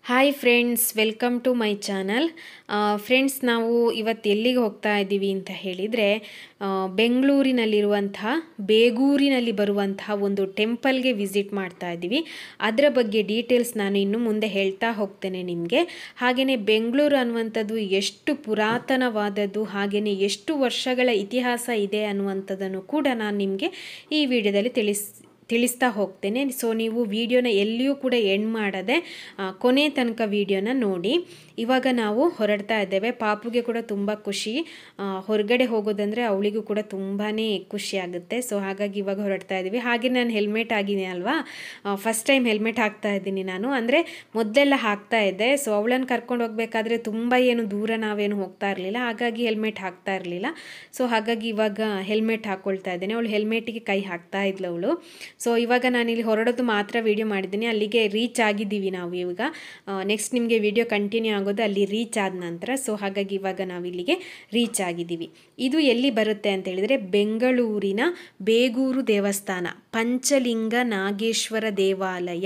hi friends welcome to my channel friends ನಾವು ಇವತ್ತು ಎಲ್ಲಿಗೆ ಹೋಗ್ತಾ ಇದ್ದೀವಿ ಅಂತ ಹೇಳಿದರೆ ಬೆಂಗಳೂರಿನಲ್ಲಿರುವಂತಹ ಬೇಗೂರಿನಲ್ಲಿ ಬರುವಂತಹ ಒಂದು ಟೆಂಪಲ್ಗೆ ವಿಸಿಟ್ ಮಾಡ್ತಾ ಇದ್ದೀವಿ ಅದರ ಬಗ್ಗೆ ಡೀಟೇಲ್ಸ್ ನಾನು ಇನ್ನು ಮುಂದೆ ಹೇಳ್ತಾ ಹೋಗ್ತೇನೆ ನಿಮಗೆ ಹಾಗೆಯೇ ಬೆಂಗಳೂರು ಅನ್ನುವಂಥದ್ದು ಎಷ್ಟು ಪುರಾತನವಾದದ್ದು ಹಾಗೆಯೇ ಎಷ್ಟು ವರ್ಷಗಳ ಇತಿಹಾಸ ಇದೆ ಅನ್ನುವಂಥದ್ದನ್ನು ಕೂಡ ನಾನು ನಿಮಗೆ ಈ ವಿಡಿಯೋದಲ್ಲಿ ತಿಳಿಸ್ ತಿಳಿಸ್ತಾ ಹೋಗ್ತೇನೆ ಸೊ ನೀವು ವಿಡಿಯೋನ ಎಲ್ಲಿಯೂ ಕೂಡ ಎಂಡ್ ಮಾಡದೆ ಆ, ಕೊನೆ ತನಕ ವಿಡಿಯೋನ ನೋಡಿ ಇವಾಗ ನಾವು ಹೊರಡ್ತಾ ಇದ್ದೇವೆ ಪಾಪುಗೆ ಕೂಡ ತುಂಬ ಖುಷಿ ಆ, ಹೊರಗಡೆ ಹೋಗೋದಂದರೆ ಅವಳಿಗೂ ಕೂಡ ತುಂಬಾ ಖುಷಿ ಆಗುತ್ತೆ ಸೊ ಹಾಗಾಗಿ ಇವಾಗ ಹೊರಡ್ತಾ ಇದ್ದೀವಿ ಹಾಗೆ ನಾನು ಹೆಲ್ಮೆಟ್ ಆಗಿದ್ದೀನಿ ಅಲ್ವಾ ಫಸ್ಟ್ ಟೈಮ್ ಹೆಲ್ಮೆಟ್ ಹಾಕ್ತಾ ಇದ್ದೀನಿ ನಾನು ಅಂದರೆ ಮೊದಲೆಲ್ಲ ಹಾಕ್ತಾ ಇದ್ದೆ ಸೊ ಅವಳನ್ನು ಕರ್ಕೊಂಡು ಹೋಗಬೇಕಾದ್ರೆ ತುಂಬ ಏನು ದೂರ ನಾವೇನು ಹೋಗ್ತಾ ಇರಲಿಲ್ಲ ಹಾಗಾಗಿ ಹೆಲ್ಮೆಟ್ ಹಾಕ್ತಾ ಇರಲಿಲ್ಲ ಸೊ ಹಾಗಾಗಿ ಇವಾಗ ಹೆಲ್ಮೆಟ್ ಹಾಕ್ಕೊಳ್ತಾ ಇದ್ದೇನೆ ಅವಳು ಹೆಲ್ಮೆಟಿಗೆ ಕೈ ಹಾಕ್ತಾ ಇದ್ಲು ಅವಳು ಸೊ ಇವಾಗ ನಾನು ಇಲ್ಲಿ ಹೊರಡೋದು ಮಾತ್ರ ವಿಡಿಯೋ ಮಾಡಿದ್ದೀನಿ ಅಲ್ಲಿಗೆ ರೀಚ್ ಆಗಿದ್ದೀವಿ ನಾವು ಇವಾಗ ನೆಕ್ಸ್ಟ್ ನಿಮಗೆ ವಿಡಿಯೋ ಕಂಟಿನ್ಯೂ ಆಗೋದು ಅಲ್ಲಿ ರೀಚ್ ಆದ ನಂತರ ಸೊ ಹಾಗಾಗಿ ಇವಾಗ ನಾವು ಇಲ್ಲಿಗೆ ರೀಚ್ ಆಗಿದ್ದೀವಿ ಇದು ಎಲ್ಲಿ ಬರುತ್ತೆ ಅಂತ ಹೇಳಿದರೆ ಬೆಂಗಳೂರಿನ ಬೇಗೂರು ದೇವಸ್ಥಾನ ಪಂಚಲಿಂಗ ನಾಗೇಶ್ವರ ದೇವಾಲಯ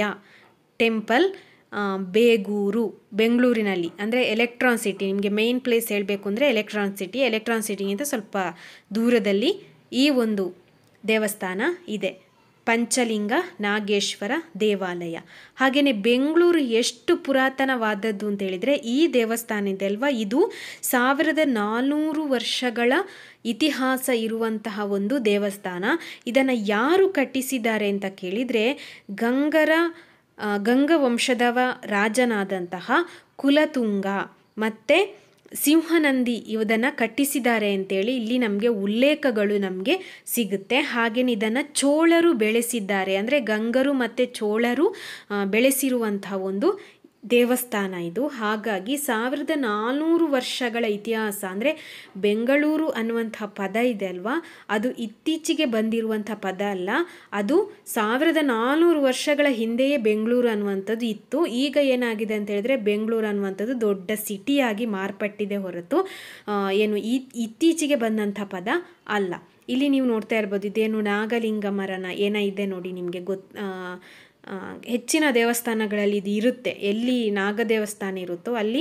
ಟೆಂಪಲ್ ಆ, ಬೇಗೂರು ಬೆಂಗಳೂರಿನಲ್ಲಿ ಅಂದರೆ ಎಲೆಕ್ಟ್ರಾನ್ ಸಿಟಿ ನಿಮಗೆ ಮೇನ್ ಪ್ಲೇಸ್ ಹೇಳಬೇಕು ಅಂದರೆ ಎಲೆಕ್ಟ್ರಾನ್ ಸಿಟಿ ಎಲೆಕ್ಟ್ರಾನ್ ಸಿಟಿಗಿಂತ ಸ್ವಲ್ಪ ದೂರದಲ್ಲಿ ಈ ಒಂದು ದೇವಸ್ಥಾನ ಇದೆ ಪಂಚಲಿಂಗ ನಾಗೇಶ್ವರ ದೇವಾಲಯ ಹಾಗೆಯೇ ಬೆಂಗಳೂರು ಎಷ್ಟು ಪುರಾತನವಾದದ್ದು ಅಂತ ಹೇಳಿದರೆ ಈ ದೇವಸ್ಥಾನ ಇದೆ ಅಲ್ವಾ ಇದು ಸಾವಿರದ ನಾನ್ನೂರು ವರ್ಷಗಳ ಇತಿಹಾಸ ಇರುವಂತಹ ಒಂದು ದೇವಸ್ಥಾನ ಇದನ್ನು ಯಾರು ಕಟ್ಟಿಸಿದ್ದಾರೆ ಅಂತ ಕೇಳಿದರೆ ಗಂಗರ ಆ, ಗಂಗ ವಂಶದವ ರಾಜನಾದಂತಹ ಕುಲತುಂಗ ಮತ್ತು ಸಿಂಹನಂದಿ ಇದನ್ನು ಕಟ್ಟಿಸಿದ್ದಾರೆ ಅಂತೇಳಿ ಇಲ್ಲಿ ನಮಗೆ ಉಲ್ಲೇಖಗಳು ನಮಗೆ ಸಿಗುತ್ತೆ ಹಾಗೆಯೇ ಇದನ್ನು ಚೋಳರು ಬೆಳೆಸಿದ್ದಾರೆ ಅಂದರೆ ಗಂಗರು ಮತ್ತು ಚೋಳರು ಆ, ಬೆಳೆಸಿರುವಂತಹ ಒಂದು ದೇವಸ್ಥಾನ ಇದು ಹಾಗಾಗಿ ಸಾವಿರದ ನಾನ್ನೂರು ವರ್ಷಗಳ ಇತಿಹಾಸ ಅಂದರೆ ಬೆಂಗಳೂರು ಅನ್ನುವಂಥ ಪದ ಇದೆ ಅಲ್ವಾ ಅದು ಇತ್ತೀಚೆಗೆ ಬಂದಿರುವಂಥ ಪದ ಅಲ್ಲ ಅದು ಸಾವಿರದ ನಾನ್ನೂರು ವರ್ಷಗಳ ಹಿಂದೆಯೇ ಬೆಂಗಳೂರು ಅನ್ನುವಂಥದ್ದು ಇತ್ತು ಈಗ ಏನಾಗಿದೆ ಅಂತ ಹೇಳಿದ್ರೆ ಬೆಂಗಳೂರು ಅನ್ನುವಂಥದ್ದು ದೊಡ್ಡ ಸಿಟಿಯಾಗಿ ಮಾರ್ಪಟ್ಟಿದೆ ಹೊರತು ಆ, ಏನು ಈ ಇತ್ತೀಚೆಗೆ ಬಂದಂಥ ಪದ ಅಲ್ಲ ಇಲ್ಲಿ ನೀವು ನೋಡ್ತಾ ಇರ್ಬೋದು ಇದೇನು ನಾಗಲಿಂಗ ಮರನ ಏನ ಇದೆ ನೋಡಿ ನಿಮಗೆ ಗೊತ್ ಆ, ಆ, ಹೆಚ್ಚಿನ ದೇವಸ್ಥಾನಗಳಲ್ಲಿ ಇದು ಇರುತ್ತೆ ಎಲ್ಲಿ ನಾಗ ದೇವಸ್ಥಾನ ಇರುತ್ತೋ ಅಲ್ಲಿ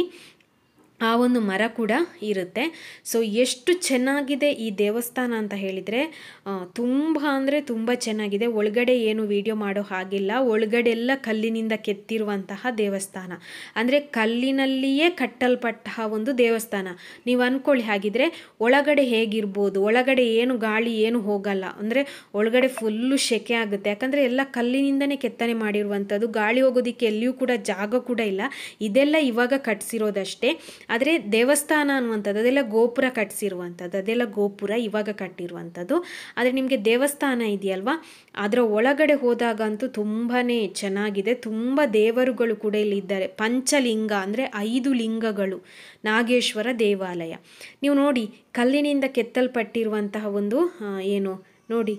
ಆ ಒಂದು ಮರ ಕೂಡ ಇರುತ್ತೆ ಸೊ ಎಷ್ಟು ಚೆನ್ನಾಗಿದೆ ಈ ದೇವಸ್ಥಾನ ಅಂತ ಹೇಳಿದರೆ ತುಂಬ ಅಂದರೆ ತುಂಬ ಚೆನ್ನಾಗಿದೆ ಒಳಗಡೆ ಏನು ವಿಡಿಯೋ ಮಾಡೋ ಹಾಗಿಲ್ಲ ಒಳಗಡೆ ಎಲ್ಲ ಕಲ್ಲಿನಿಂದ ಕೆತ್ತಿರುವಂತಹ ದೇವಸ್ಥಾನ ಅಂದರೆ ಕಲ್ಲಿನಲ್ಲಿಯೇ ಕಟ್ಟಲ್ಪಟ್ಟ ಒಂದು ದೇವಸ್ಥಾನ ನೀವು ಅಂದ್ಕೊಳ್ಳಿ ಹಾಗಿದ್ರೆ ಒಳಗಡೆ ಹೇಗಿರ್ಬೋದು ಒಳಗಡೆ ಏನು ಗಾಳಿ ಏನು ಹೋಗಲ್ಲ ಅಂದರೆ ಒಳಗಡೆ ಫುಲ್ಲು ಸೆಕೆ ಆಗುತ್ತೆ ಯಾಕಂದರೆ ಎಲ್ಲ ಕಲ್ಲಿನಿಂದನೇ ಕೆತ್ತನೆ ಮಾಡಿರುವಂಥದ್ದು ಗಾಳಿ ಹೋಗೋದಕ್ಕೆ ಎಲ್ಲಿಯೂ ಕೂಡ ಜಾಗ ಕೂಡ ಇಲ್ಲ ಇದೆಲ್ಲ ಇವಾಗ ಕಟ್ಸಿರೋದಷ್ಟೇ ಆದರೆ ದೇವಸ್ಥಾನ ಅನ್ನುವಂಥದ್ದು ಅದೆಲ್ಲ ಗೋಪುರ ಕಟ್ಸಿರುವಂಥದ್ದು ಅದೆಲ್ಲ ಗೋಪುರ ಇವಾಗ ಕಟ್ಟಿರುವಂಥದ್ದು ಆದರೆ ನಿಮಗೆ ದೇವಸ್ಥಾನ ಇದೆಯಲ್ವಾ ಅದರ ಒಳಗಡೆ ಹೋದಾಗಂತೂ ತುಂಬಾ ಚೆನ್ನಾಗಿದೆ ತುಂಬ ದೇವರುಗಳು ಕೂಡ ಇಲ್ಲಿ ಇದ್ದಾರೆ ಪಂಚಲಿಂಗ ಅಂದರೆ ಐದು ಲಿಂಗಗಳು ನಾಗೇಶ್ವರ ದೇವಾಲಯ ನೀವು ನೋಡಿ ಕಲ್ಲಿನಿಂದ ಕೆತ್ತಲ್ಪಟ್ಟಿರುವಂತಹ ಒಂದು ಆ, ಏನು ನೋಡಿ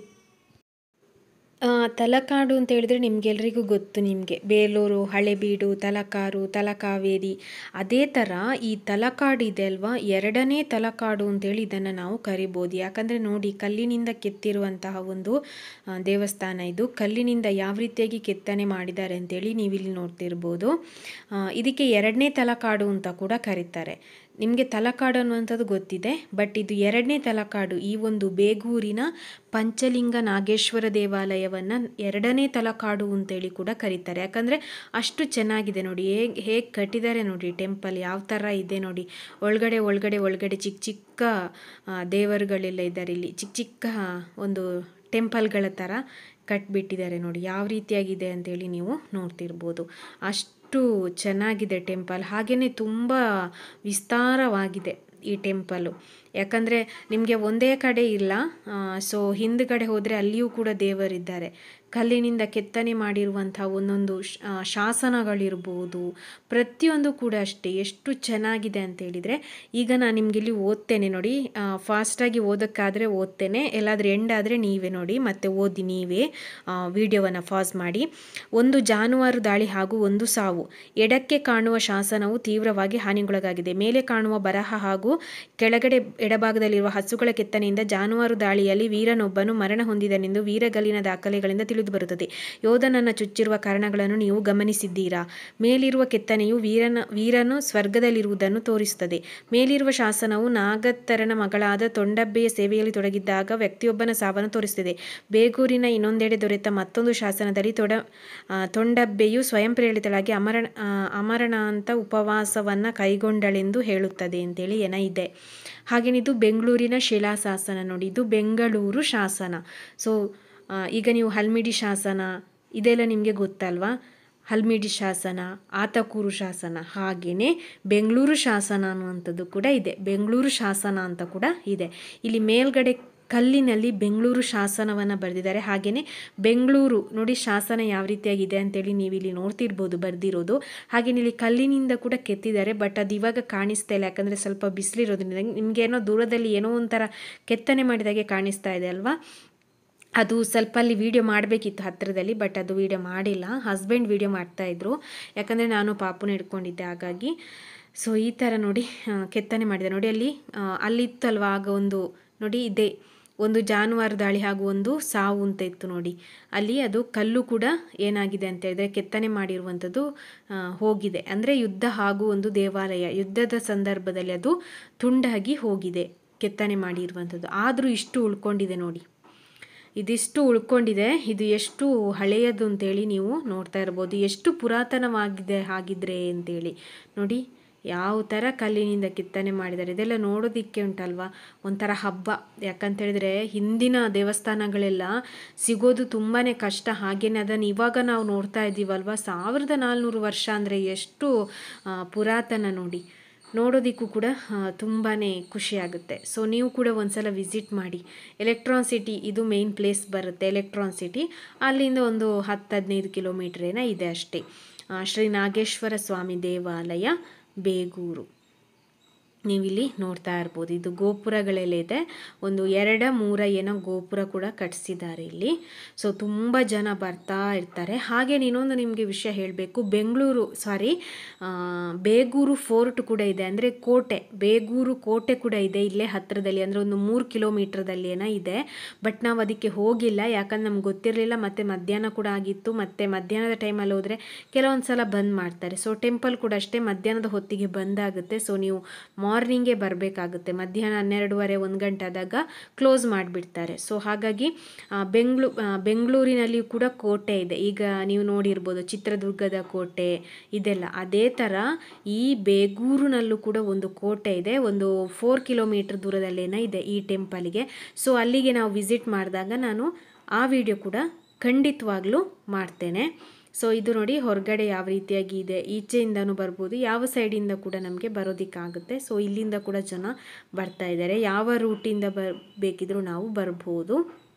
ಆ, ತಲಕಾಡು ಅಂತ ಹೇಳಿದ್ರೆ ನಿಮಗೆಲ್ರಿಗೂ ಗೊತ್ತು ನಿಮಗೆ ಬೇಲೂರು ಹಳೆಬೀಡು ತಲಕಾರು ತಲಕಾವೇರಿ ಅದೇ ಥರ ಈ ತಲಕಾಡು ಇದೆ ಅಲ್ವಾ ಎರಡನೇ ತಲಕಾಡು ಅಂತೇಳಿ ಇದನ್ನು ನಾವು ಕರಿಬೋದು ಯಾಕಂದರೆ ನೋಡಿ ಕಲ್ಲಿನಿಂದ ಕೆತ್ತಿರುವಂತಹ ಒಂದು ಆ, ದೇವಸ್ಥಾನ ಇದು ಕಲ್ಲಿನಿಂದ ಯಾವ ರೀತಿಯಾಗಿ ಕೆತ್ತನೆ ಮಾಡಿದ್ದಾರೆ ಅಂತೇಳಿ ನೀವು ಇಲ್ಲಿ ನೋಡ್ತಿರ್ಬೋದು ಆ, ಇದಕ್ಕೆ ಎರಡನೇ ತಲಕಾಡು ಅಂತ ಕೂಡ ಕರೀತಾರೆ ನಿಮಗೆ ತಲಕಾಡು ಅನ್ನುವಂಥದ್ದು ಗೊತ್ತಿದೆ ಬಟ್ ಇದು ಎರಡನೇ ತಲಕಾಡು ಈ ಒಂದು ಬೇಗೂರಿನ ಪಂಚಲಿಂಗ ನಾಗೇಶ್ವರ ದೇವಾಲಯವನ್ನು ಎರಡನೇ ತಲಕಾಡು ಅಂತೇಳಿ ಕೂಡ ಕರೀತಾರೆ ಯಾಕಂದರೆ ಅಷ್ಟು ಚೆನ್ನಾಗಿದೆ ನೋಡಿ ಹೇಗೆ ಹೇಗೆ ಕಟ್ಟಿದ್ದಾರೆ ನೋಡಿ ಟೆಂಪಲ್ ಯಾವ ಥರ ಇದೆ ನೋಡಿ ಒಳಗಡೆ ಒಳಗಡೆ ಒಳಗಡೆ ಚಿಕ್ಕ ಚಿಕ್ಕ ಆ, ದೇವರುಗಳೆಲ್ಲ ಇದ್ದಾರೆ ಇಲ್ಲಿ ಚಿಕ್ಕ ಚಿಕ್ಕ ಒಂದು ಟೆಂಪಲ್ಗಳ ಥರ ಕಟ್ಬಿಟ್ಟಿದ್ದಾರೆ ನೋಡಿ ಯಾವ ರೀತಿಯಾಗಿದೆ ಅಂತೇಳಿ ನೀವು ನೋಡ್ತಿರ್ಬೋದು ಅಷ್ಟು ಚೆನ್ನಾಗಿದೆ ಟೆಂಪಲ್ ಹಾಗೆಯೇ ತುಂಬ ವಿಸ್ತಾರವಾಗಿದೆ ಈ ಟೆಂಪಲು ಯಾಕಂದರೆ ನಿಮಗೆ ಒಂದೇ ಕಡೆ ಇಲ್ಲ ಸೊ ಹಿಂದ್ಗಡೆ ಹೋದರೆ ಅಲ್ಲಿಯೂ ಕೂಡ ದೇವರಿದ್ದಾರೆ ಕಲ್ಲಿನಿಂದ ಕೆತ್ತನೆ ಮಾಡಿರುವಂಥ ಒಂದೊಂದು ಶ- ಆ, ಶಾಸನಗಳಿರ್ಬೋದು ಪ್ರತಿಯೊಂದು ಕೂಡ ಅಷ್ಟೇ ಎಷ್ಟು ಚೆನ್ನಾಗಿದೆ ಅಂತ ಹೇಳಿದರೆ ಈಗ ನಾನು ನಿಮ್ಗೆ ಇಲ್ಲಿ ಓದ್ತೇನೆ ನೋಡಿ ಫಾಸ್ಟಾಗಿ ಓದೋಕ್ಕಾದರೆ ಓದ್ತೇನೆ ಎಲ್ಲಾದರೂ ಎಂಡ್ ಆದರೆ ನೀವೇ ನೋಡಿ ಮತ್ತೆ ಓದಿ ನೀವೇ ವಿಡಿಯೋವನ್ನು ಫಾಸ್ ಮಾಡಿ ಒಂದು ಜಾನುವಾರು ದಾಳಿ ಹಾಗೂ ಒಂದು ಸಾವು ಎಡಕ್ಕೆ ಕಾಣುವ ಶಾಸನವು ತೀವ್ರವಾಗಿ ಹಾನಿಗೊಳಗಾಗಿದೆ ಮೇಲೆ ಕಾಣುವ ಬರಹ ಹಾಗೂ ಕೆಳಗಡೆ ಎಡಭಾಗದಲ್ಲಿರುವ ಹಸುಗಳ ಕೆತ್ತನೆಯಿಂದ ಜಾನುವಾರು ದಾಳಿಯಲ್ಲಿ ವೀರನೊಬ್ಬನು ಮರಣ ಹೊಂದಿದನೆಂದು ವೀರಗಲ್ಲಿನ ದಾಖಲೆಗಳಿಂದ ತಿಳಿದುಬರುತ್ತದೆ ಯೋಧನನ್ನು ಚುಚ್ಚಿರುವ ಕಾರಣಗಳನ್ನು ನೀವು ಗಮನಿಸಿದ್ದೀರಾ ಮೇಲಿರುವ ಕೆತ್ತನೆಯು ವೀರನ ವೀರನು ಸ್ವರ್ಗದಲ್ಲಿರುವುದನ್ನು ತೋರಿಸುತ್ತದೆ ಮೇಲಿರುವ ಶಾಸನವು ನಾಗತ್ತರನ ಮಗಳಾದ ತೊಂಡಬ್ಬೆಯ ಸೇವೆಯಲ್ಲಿ ತೊಡಗಿದ್ದಾಗ ವ್ಯಕ್ತಿಯೊಬ್ಬನ ಸಾವನ್ನು ತೋರಿಸುತ್ತದೆ ಬೇಗೂರಿನ ಇನ್ನೊಂದೆಡೆ ದೊರೆತ ಮತ್ತೊಂದು ಶಾಸನದಲ್ಲಿ ತೊಡ ಆ, ತೊಂಡಬ್ಬೆಯು ಸ್ವಯಂ ಪ್ರೇರಿತಳಾಗಿ ಅಮರಣ ಆ, ಅಮರಣಾಂತ ಉಪವಾಸವನ್ನು ಕೈಗೊಂಡಳೆಂದು ಹೇಳುತ್ತದೆ ಅಂತೇಳಿ ಏನ ಇದೆ ಹಾಗೇನಿದು ಬೆಂಗಳೂರಿನ ಶಿಲಾಶಾಸನ ನೋಡಿ ಇದು ಬೆಂಗಳೂರು ಶಾಸನ ಸೊ ಈಗ ನೀವು ಹಲ್ಮಿಡಿ ಶಾಸನ ಇದೆಲ್ಲ ನಿಮಗೆ ಗೊತ್ತಲ್ವಾ ಹಲ್ಮಿಡಿ ಶಾಸನ ಆತಕೂರು ಶಾಸನ ಹಾಗೆಯೇ ಬೆಂಗಳೂರು ಶಾಸನ ಅನ್ನುವಂಥದ್ದು ಕೂಡ ಇದೆ ಬೆಂಗಳೂರು ಶಾಸನ ಅಂತ ಕೂಡ ಇದೆ ಇಲ್ಲಿ ಮೇಲ್ಗಡೆ ಕಲ್ಲಿನಲ್ಲಿ ಬೆಂಗಳೂರು ಶಾಸನವನ್ನು ಬರೆದಿದ್ದಾರೆ ಹಾಗೆಯೇ ಬೆಂಗಳೂರು ನೋಡಿ ಶಾಸನ ಯಾವ ರೀತಿಯಾಗಿದೆ ಅಂತೇಳಿ ನೀವು ಇಲ್ಲಿ ನೋಡ್ತಿರ್ಬೋದು ಬರೆದಿರೋದು ಹಾಗೆಯೇ ಇಲ್ಲಿ ಕಲ್ಲಿನಿಂದ ಕೂಡ ಕೆತ್ತಿದ್ದಾರೆ ಬಟ್ ಅದು ಇವಾಗ ಕಾಣಿಸ್ತಾ ಇಲ್ಲ ಯಾಕಂದರೆ ಸ್ವಲ್ಪ ಬಿಸಿಲಿರೋದ್ರಿಂದ ನಿಮಗೆ ಏನೋ ದೂರದಲ್ಲಿ ಏನೋ ಒಂಥರ ಕೆತ್ತನೆ ಮಾಡಿದಾಗೆ ಕಾಣಿಸ್ತಾ ಇದೆ ಅಲ್ವಾ ಅದು ಸ್ವಲ್ಪ ಅಲ್ಲಿ ವೀಡಿಯೋ ಮಾಡಬೇಕಿತ್ತು ಹತ್ತಿರದಲ್ಲಿ ಬಟ್ ಅದು ವೀಡಿಯೋ ಮಾಡಿಲ್ಲ ಹಸ್ಬೆಂಡ್ ವೀಡಿಯೋ ಮಾಡ್ತಾಯಿದ್ರು ಯಾಕಂದರೆ ನಾನು ಪಾಪುನ ಹಿಡ್ಕೊಂಡಿದ್ದೆ ಹಾಗಾಗಿ ಸೊ ಈ ಥರ ನೋಡಿ ಆ, ಕೆತ್ತನೆ ಮಾಡಿದೆ ನೋಡಿ ಅಲ್ಲಿ ಆ, ಅಲ್ಲಿತ್ತಲ್ವ ಆಗ ಒಂದು ನೋಡಿ ಇದೆ ಒಂದು ಜಾನುವಾರು ದಾಳಿ ಹಾಗೂ ಒಂದು ಸಾವು ಅಂತ ಇತ್ತು ನೋಡಿ ಅಲ್ಲಿ ಅದು ಕಲ್ಲು ಕೂಡ ಏನಾಗಿದೆ ಅಂತ ಹೇಳಿದ್ರೆ ಕೆತ್ತನೆ ಮಾಡಿರುವಂಥದ್ದು ಆ, ಹೋಗಿದೆ ಅಂದರೆ ಯುದ್ಧ ಹಾಗೂ ಒಂದು ದೇವಾಲಯ ಯುದ್ಧದ ಸಂದರ್ಭದಲ್ಲಿ ಅದು ತುಂಡಾಗಿ ಹೋಗಿದೆ ಕೆತ್ತನೆ ಮಾಡಿರುವಂಥದ್ದು ಆದರೂ ಇಷ್ಟು ಉಳ್ಕೊಂಡಿದೆ ನೋಡಿ ಇದಿಷ್ಟು ಉಳ್ಕೊಂಡಿದೆ ಇದು ಎಷ್ಟು ಹಳೆಯದು ಅಂತೇಳಿ ನೀವು ನೋಡ್ತಾ ಇರ್ಬೋದು ಎಷ್ಟು ಪುರಾತನವಾಗಿದೆ ಹಾಗಿದ್ರೆ ಅಂತೇಳಿ ನೋಡಿ ಯಾವ ಥರ ಕಲ್ಲಿನಿಂದ ಕೆತ್ತನೆ ಮಾಡಿದ್ದಾರೆ ಇದೆಲ್ಲ ನೋಡೋದಿಕ್ಕೆ ಉಂಟಲ್ವಾ ಒಂಥರ ಹಬ್ಬ ಯಾಕಂತೇಳಿದ್ರೆ ಹಿಂದಿನ ದೇವಸ್ಥಾನಗಳೆಲ್ಲ ಸಿಗೋದು ತುಂಬಾ ಕಷ್ಟ ಹಾಗೇನೆ ಅದನ್ನು ಇವಾಗ ನಾವು ನೋಡ್ತಾ ಇದ್ದೀವಲ್ವ ಸಾವಿರದ ನಾಲ್ನೂರು ವರ್ಷ ಅಂದರೆ ಎಷ್ಟು ಆ, ಪುರಾತನ ನೋಡಿ ನೋಡೋದಕ್ಕೂ ಕೂಡ ತುಂಬಾ ಖುಷಿಯಾಗುತ್ತೆ ಸೊ ನೀವು ಕೂಡ ಒಂದ್ಸಲ ವಿಸಿಟ್ ಮಾಡಿ ಎಲೆಕ್ಟ್ರಾನ್ ಸಿಟಿ ಇದು ಮೇನ್ ಪ್ಲೇಸ್ ಬರುತ್ತೆ ಎಲೆಕ್ಟ್ರಾನ್ ಸಿಟಿ ಅಲ್ಲಿಂದ ಒಂದು ಹತ್ತು ಹದಿನೈದು ಕಿಲೋಮೀಟ್ರ್ ಏನೋ ಇದೆ ಅಷ್ಟೇ ಆ, ಶ್ರೀ ನಾಗೇಶ್ವರ ಸ್ವಾಮಿ ದೇವಾಲಯ ಬೇಗೂರು ನೀವಿಲ್ಲಿ ನೋಡ್ತಾ ಇರ್ಬೋದು ಇದು ಗೋಪುರಗಳೆಲ್ಲ ಇದೆ ಒಂದು ಎರಡ ಮೂರ ಏನೋ ಗೋಪುರ ಕೂಡ ಕಟ್ಟಿಸಿದ್ದಾರೆ ಇಲ್ಲಿ ಸೊ ತುಂಬ ಜನ ಬರ್ತಾ ಇರ್ತಾರೆ ಹಾಗೆ ಇನ್ನೊಂದು ನಿಮಗೆ ವಿಷಯ ಹೇಳಬೇಕು ಬೆಂಗಳೂರು ಸಾರಿ ಬೇಗೂರು ಫೋರ್ಟ್ ಕೂಡ ಇದೆ ಅಂದರೆ ಕೋಟೆ ಬೇಗೂರು ಕೋಟೆ ಕೂಡ ಇದೆ ಇಲ್ಲೇ ಹತ್ತಿರದಲ್ಲಿ ಅಂದರೆ ಒಂದು ಮೂರು ಕಿಲೋಮೀಟ್ರದಲ್ಲಿ ಏನೋ ಇದೆ ಬಟ್ ನಾವು ಅದಕ್ಕೆ ಹೋಗಿಲ್ಲ ಯಾಕಂದ್ರೆ ನಮ್ಗೆ ಗೊತ್ತಿರಲಿಲ್ಲ ಮತ್ತು ಮಧ್ಯಾಹ್ನ ಕೂಡ ಆಗಿತ್ತು ಮತ್ತು ಮಧ್ಯಾಹ್ನದ ಟೈಮಲ್ಲಿ ಹೋದರೆ ಕೆಲವೊಂದು ಸಲ ಬಂದ್ ಮಾಡ್ತಾರೆ ಸೊ ಟೆಂಪಲ್ ಕೂಡ ಅಷ್ಟೇ ಮಧ್ಯಾಹ್ನದ ಹೊತ್ತಿಗೆ ಬಂದಾಗುತ್ತೆ ಸೊ ನೀವು ಮಾರ್ನಿಂಗೇ ಬರಬೇಕಾಗುತ್ತೆ ಮಧ್ಯಾಹ್ನ ಹನ್ನೆರಡುವರೆ ಒಂದು ಗಂಟೆ ಆದಾಗ ಕ್ಲೋಸ್ ಮಾಡಿಬಿಡ್ತಾರೆ ಸೊ ಹಾಗಾಗಿ ಆ, ಬೆಂಗ್ಳೂ ಆ, ಬೆಂಗಳೂರಿನಲ್ಲಿಯೂ ಕೂಡ ಕೋಟೆ ಇದೆ ಈಗ ನೀವು ನೋಡಿರ್ಬೋದು ಚಿತ್ರದುರ್ಗದ ಕೋಟೆ ಇದೆಲ್ಲ ಅದೇ ಥರ ಈ ಬೇಗೂರಿನಲ್ಲೂ ಕೂಡ ಒಂದು ಕೋಟೆ ಇದೆ ಒಂದು ಫೋರ್ ಕಿಲೋಮೀಟರ್ ದೂರದಲ್ಲೇನೋ ಇದೆ ಈ ಟೆಂಪಲ್ಗೆ ಸೊ ಅಲ್ಲಿಗೆ ನಾವು ವಿಸಿಟ್ ಮಾಡಿದಾಗ ನಾನು ಆ ವಿಡಿಯೋ ಕೂಡ ಖಂಡಿತವಾಗ್ಲೂ ಮಾಡ್ತೇನೆ ಸೊ ಇದು ನೋಡಿ ಹೊರಗಡೆ ಯಾವ ರೀತಿಯಾಗಿ ಇದೆ ಈಚೆಯಿಂದನೂ ಬರ್ಬೋದು ಯಾವ ಸೈಡಿಂದ ಕೂಡ ನಮಗೆ ಬರೋದಕ್ಕಾಗುತ್ತೆ ಸೊ ಇಲ್ಲಿಂದ ಕೂಡ ಜನ ಬರ್ತಾ ಇದ್ದಾರೆ ಯಾವ ರೂಟಿಂದ ಬರ್ ಬೇಕಿದ್ರೂ ನಾವು ಬರ್ಬೋದು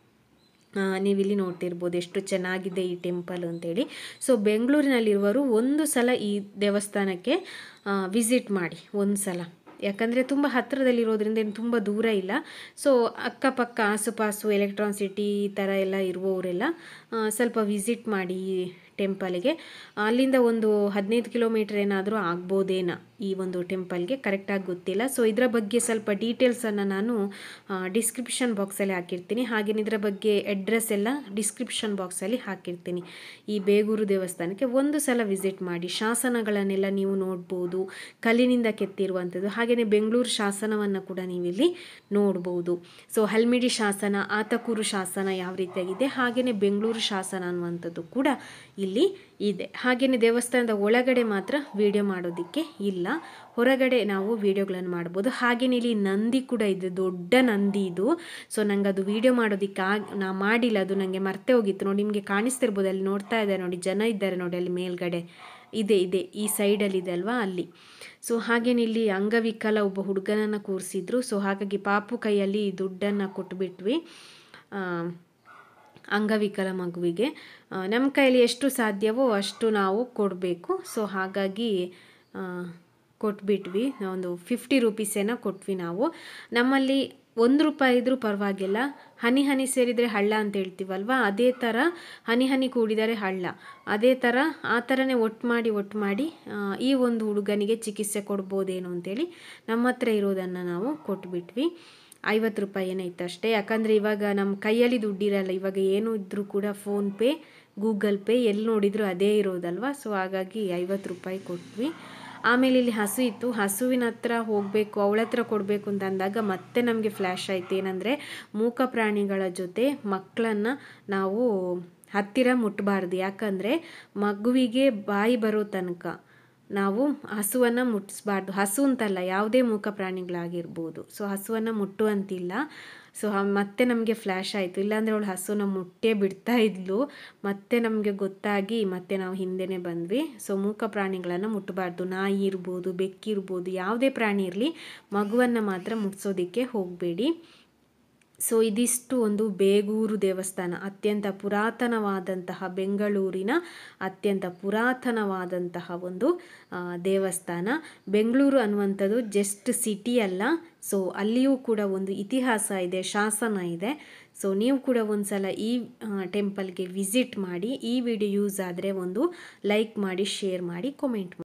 ಆ, ನೀವಿಲ್ಲಿ ನೋಡ್ತಿರ್ಬೋದು ಎಷ್ಟು ಚೆನ್ನಾಗಿದೆ ಈ ಟೆಂಪಲ್ ಅಂತೇಳಿ ಸೊ ಬೆಂಗಳೂರಿನಲ್ಲಿರುವವರು ಒಂದು ಸಲ ಈ ದೇವಸ್ಥಾನಕ್ಕೆ ವಿಸಿಟ್ ಮಾಡಿ ಒಂದು ಸಲ ಯಾಕಂದರೆ ತುಂಬ ಹತ್ತಿರದಲ್ಲಿರೋದ್ರಿಂದ ಏನು ತುಂಬ ದೂರ ಇಲ್ಲ ಸೊ ಅಕ್ಕಪಕ್ಕ ಆಸುಪಾಸು ಎಲೆಕ್ಟ್ರಾನ್ ಸಿಟಿ ಈ ಥರ ಎಲ್ಲ ಇರುವವರೆಲ್ಲ ಆ, ಸ್ವಲ್ಪ ವಿಸಿಟ್ ಮಾಡಿ ಈ ಟೆಂಪಲ್ಗೆ ಅಲ್ಲಿಂದ ಒಂದು ಹದಿನೈದು ಕಿಲೋಮೀಟ್ರ್ ಏನಾದರೂ ಆಗ್ಬೋದೇನ ಈ ಒಂದು ಟೆಂಪಲ್ಗೆ ಕರೆಕ್ಟಾಗಿ ಗೊತ್ತಿಲ್ಲ ಸೊ ಇದರ ಬಗ್ಗೆ ಸ್ವಲ್ಪ ಡೀಟೇಲ್ಸನ್ನು ನಾನು ಡಿಸ್ಕ್ರಿಪ್ಷನ್ ಬಾಕ್ಸಲ್ಲಿ ಹಾಕಿರ್ತೀನಿ ಹಾಗೆಯೇ ಇದರ ಬಗ್ಗೆ ಅಡ್ರೆಸ್ ಎಲ್ಲ ಡಿಸ್ಕ್ರಿಪ್ಷನ್ ಬಾಕ್ಸಲ್ಲಿ ಹಾಕಿರ್ತೀನಿ ಈ ಬೇಗೂರು ದೇವಸ್ಥಾನಕ್ಕೆ ಒಂದು ಸಲ ವಿಸಿಟ್ ಮಾಡಿ ಶಾಸನಗಳನ್ನೆಲ್ಲ ನೀವು ನೋಡ್ಬೋದು ಕಲ್ಲಿನಿಂದ ಕೆತ್ತಿರುವಂಥದ್ದು ಹಾಗೆಯೇ ಬೆಂಗಳೂರು ಶಾಸನವನ್ನು ಕೂಡ ನೀವಿಲ್ಲಿ ನೋಡ್ಬೋದು ಸೊ ಹಲ್ಮಿಡಿ ಶಾಸನ ಆತಕೂರು ಶಾಸನ ಯಾವ ರೀತಿಯಾಗಿದೆ ಹಾಗೆಯೇ ಬೆಂಗಳೂರು ಶಾಸನ ಅನ್ನುವಂಥದ್ದು ಕೂಡ ಇಲ್ಲಿ ಇದೆ ಹಾಗೆಯೇ ದೇವಸ್ಥಾನದ ಒಳಗಡೆ ಮಾತ್ರ ವಿಡಿಯೋ ಮಾಡೋದಕ್ಕೆ ಇಲ್ಲ ಹೊರಗಡೆ ನಾವು ವಿಡಿಯೋಗಳನ್ನು ಮಾಡ್ಬೋದು ಹಾಗೆಯೇ ಇಲ್ಲಿ ನಂದಿ ಕೂಡ ಇದೆ ದೊಡ್ಡ ನಂದಿ ಇದು ಸೊ ನಂಗೆ ಅದು ವಿಡಿಯೋ ಮಾಡೋದಕ್ಕೆ ಆಗ ನಾ ಮಾಡಿಲ್ಲ ಅದು ನನಗೆ ಮರ್ತೆ ಹೋಗಿತ್ತು ನೋಡಿ ನಿಮಗೆ ಕಾಣಿಸ್ತಿರ್ಬೋದು ಅಲ್ಲಿ ನೋಡ್ತಾ ಇದ್ದಾರೆ ನೋಡಿ ಜನ ಇದ್ದಾರೆ ನೋಡಿ ಅಲ್ಲಿ ಮೇಲ್ಗಡೆ ಇದೆ ಇದೆ ಈ ಸೈಡಲ್ಲಿ ಇದೆ ಅಲ್ವಾ ಅಲ್ಲಿ ಸೊ ಹಾಗೇನೆ ಇಲ್ಲಿ ಅಂಗವಿಕಲ ಒಬ್ಬ ಹುಡುಗನನ್ನು ಕೂರಿಸಿದ್ರು ಸೊ ಹಾಗಾಗಿ ಪಾಪು ಕೈಯಲ್ಲಿ ದುಡ್ಡನ್ನು ಕೊಟ್ಬಿಟ್ವಿ ಆ, ಅಂಗವಿಕಲ ಮಗುವಿಗೆ ಆ, ನಮ್ಮ ಕೈಯಲ್ಲಿ ಎಷ್ಟು ಸಾಧ್ಯವೋ ಅಷ್ಟು ನಾವು ಕೊಡಬೇಕು ಸೊ ಹಾಗಾಗಿ ಆ, ಕೊಟ್ಬಿಟ್ವಿ ಒಂದು ಫಿಫ್ಟಿ ರುಪೀಸೇನ ಕೊಟ್ವಿ ನಾವು ನಮ್ಮಲ್ಲಿ ಒಂದು ರೂಪಾಯಿ ಇದ್ರೂ ಪರವಾಗಿಲ್ಲ ಹನಿ ಹನಿ ಸೇರಿದರೆ ಹಳ್ಳ ಅಂತ ಹೇಳ್ತೀವಲ್ವ ಅದೇ ಥರ ಹನಿ ಹನಿ ಕೂಡಿದರೆ ಹಳ್ಳ ಅದೇ ಥರ ಆ ಥರನೇ ಒಟ್ಟು ಮಾಡಿ ಒಟ್ಟು ಮಾಡಿ ಆ, ಈ ಒಂದು ಹುಡುಗನಿಗೆ ಚಿಕಿತ್ಸೆ ಕೊಡ್ಬೋದೇನೋ ಅಂತೇಳಿ ನಮ್ಮ ಹತ್ರ ಇರೋದನ್ನು ನಾವು ಕೊಟ್ಬಿಟ್ವಿ ಐವತ್ತು ರೂಪಾಯಿ ಏನಾಯ್ತು ಅಷ್ಟೇ ಯಾಕಂದರೆ ಇವಾಗ ನಮ್ಮ ಕೈಯಲ್ಲಿ ದುಡ್ಡಿರಲ್ಲ ಇವಾಗ ಏನು ಇದ್ದರೂ ಕೂಡ ಫೋನ್ಪೇ ಗೂಗಲ್ ಪೇ ಎಲ್ಲಿ ನೋಡಿದರೂ ಅದೇ ಇರೋದಲ್ವ ಸೊ ಹಾಗಾಗಿ ಐವತ್ತು ರೂಪಾಯಿ ಕೊಟ್ವಿ ಆಮೇಲೆ ಇಲ್ಲಿ ಹಸು ಇತ್ತು ಹಸುವಿನ ಹತ್ರ ಹೋಗಬೇಕು ಅವಳ ಹತ್ರ ಕೊಡಬೇಕು ಅಂತ ಅಂದಾಗ ಮತ್ತೆ ನಮಗೆ ಫ್ಲ್ಯಾಶ್ ಆಯಿತು ಏನಂದರೆ ಮೂಕ ಪ್ರಾಣಿಗಳ ಜೊತೆ ಮಕ್ಕಳನ್ನು ನಾವು ಹತ್ತಿರ ಮುಟ್ಟಬಾರ್ದು ಯಾಕಂದರೆ ಮಗುವಿಗೆ ಬಾಯಿ ಬರೋ ತನಕ ನಾವು ಹಸುವನ್ನು ಮುಟ್ಟಿಸ್ಬಾರ್ದು ಹಸು ಅಂತಲ್ಲ ಯಾವುದೇ ಮೂಕ ಪ್ರಾಣಿಗಳಾಗಿರ್ಬೋದು ಸೊ ಹಸುವನ್ನು ಮುಟ್ಟುವಂತಿಲ್ಲ ಸೊ ಮತ್ತೆ ನಮಗೆ ಫ್ಲ್ಯಾಶ್ ಆಯಿತು ಇಲ್ಲಾಂದರೆ ಅವಳು ಹಸುನ ಮುಟ್ಟೇ ಬಿಡ್ತಾ ಇದ್ಲು ಮತ್ತೆ ನಮಗೆ ಗೊತ್ತಾಗಿ ಮತ್ತೆ ನಾವು ಹಿಂದೆನೇ ಬಂದ್ವಿ ಸೊ ಮೂಕ ಪ್ರಾಣಿಗಳನ್ನು ಮುಟ್ಟಬಾರ್ದು ನಾಯಿ ಇರ್ಬೋದು ಬೆಕ್ಕಿರ್ಬೋದು ಯಾವುದೇ ಪ್ರಾಣಿ ಇರಲಿ ಮಗುವನ್ನು ಮಾತ್ರ ಮುಟ್ಸೋದಕ್ಕೆ ಹೋಗಬೇಡಿ ಸೊ ಇದಿಷ್ಟು ಒಂದು ಬೇಗೂರು ದೇವಸ್ಥಾನ ಅತ್ಯಂತ ಪುರಾತನವಾದಂತಹ ಬೆಂಗಳೂರಿನ ಅತ್ಯಂತ ಪುರಾತನವಾದಂತಹ ಒಂದು ಆ, ದೇವಸ್ಥಾನ ಬೆಂಗಳೂರು ಅನ್ನುವಂಥದ್ದು ಜಸ್ಟ್ ಸಿಟಿ ಅಲ್ಲ ಸೊ ಅಲ್ಲಿಯೂ ಕೂಡ ಒಂದು ಇತಿಹಾಸ ಇದೆ ಶಾಸನ ಇದೆ ಸೊ ನೀವು ಕೂಡ ಒಂದು ಸಲ ಈ ಟೆಂಪಲ್ಗೆ ವಿಸಿಟ್ ಮಾಡಿ ಈ ವಿಡಿಯೋ ಯೂಸ್ ಆದರೆ ಒಂದು ಲೈಕ್ ಮಾಡಿ ಶೇರ್ ಮಾಡಿ ಕಾಮೆಂಟ್ ಮಾಡಿ